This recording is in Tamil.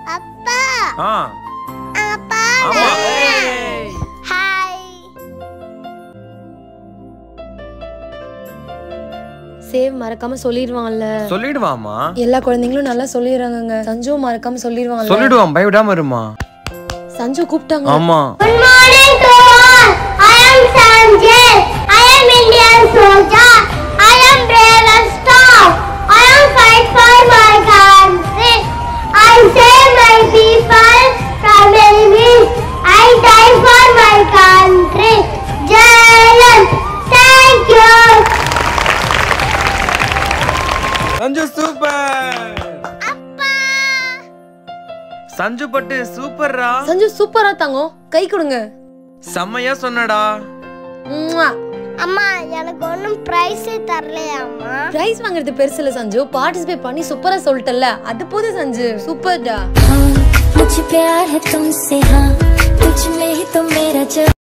அப்பா ஆ அப்பா ஆமா ஹாய் சேவ் மறக்காம சொல்லிடுவான்ல சொல்லிடுவாமா எல்லா குழந்தைங்களும் நல்லா சொல்லிடுறாங்கங்க சஞ்சு மறக்காம சொல்லிடுவாங்கல்ல சொல்லிடுவான் பயப்படாம இருமா சஞ்சு கூப்பிட்டாங்க ஆமா Good morning to all. I am Sanjay. I am Indian soldier. I am brave and strong. I am fight for my country. I save my people from enemies. I die for my country. Jai Thank you. Sanju super அப்பா சஞ்சு பட்டு சூப்பர்ரா சஞ்சு சூப்பரா தாங்க கை கொடுங்க செம்மையா சொன்னடா ம்ம். அம்மா எனக்கு ஒன்றும் ப்ரைஸே தரலையா அம்மா பிரைஸ் வாங்குறது பெருசு இல்ல சஞ்சு பார்ட்டிசிபேட் பண்ணி சூப்பரா சொல்லிட்டல அது போதும் சஞ்சு சூப்பர்டா हाँ मुझे प्यार है तुमसे हाँ तुझ में ही तो मेरा जग